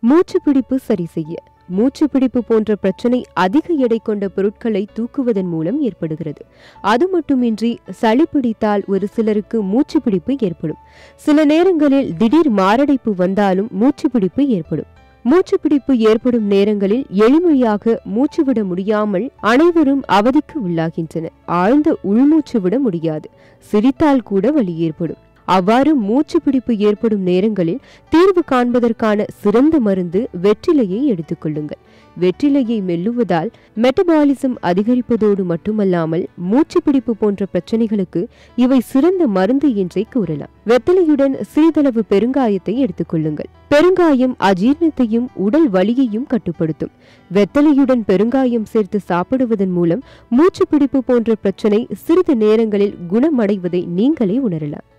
மூச்சுப்பிடிப்பு சரி செய்ய மூச்சுப்பிடிப்பு போன்ற பிரச்சனை அதிக எடை கொண்ட பொருட்களை தூக்குவதன் மூலம் ஏற்படுகிறது அது மட்டுமின்றி சளி பிடித்தால் ஒரு சிலருக்கு மூச்சுப்பிடிப்பு ஏற்படும் சில நேரங்களில் திடீர் மாரடைப்பு வந்தாலும் மூச்சுப்பிடிப்பு ஏற்படும் மூச்சுப்பிடிப்பு ஏற்படும் நேரங்களில் எளிமையாக மூச்சுவிட முடியாமல் அனைவரும் அவதிக்கு உள்ளாகின்றனர் ஆழ்ந்த உள்மூச்சு விட முடியாது சிரித்தால் கூட வலி ஏற்படும் அவ்வாறு மூச்சுப்பிடிப்பு ஏற்படும் நேரங்களில் தீர்வு காண்பதற்கான சிறந்த மருந்து வெற்றிலையை எடுத்துக்கொள்ளுங்கள் வெற்றிலையை மெல்லுவதால் மெட்டபாலிசம் அதிகரிப்பதோடு மட்டுமல்லாமல் மூச்சுப்பிடிப்பு போன்ற பிரச்சனைகளுக்கு இவை சிறந்த மருந்து என்றே கூறலாம் வெத்தலையுடன் சிறிதளவு பெருங்காயத்தை எடுத்துக்கொள்ளுங்கள் பெருங்காயம் அஜீரணத்தையும் உடல் வலியையும் கட்டுப்படுத்தும் வெத்தலையுடன் பெருங்காயம் சேர்த்து சாப்பிடுவதன் மூலம் மூச்சுப்பிடிப்பு போன்ற பிரச்சனை சிறிது நேரங்களில் குணமடைவதை நீங்களே உணரலாம்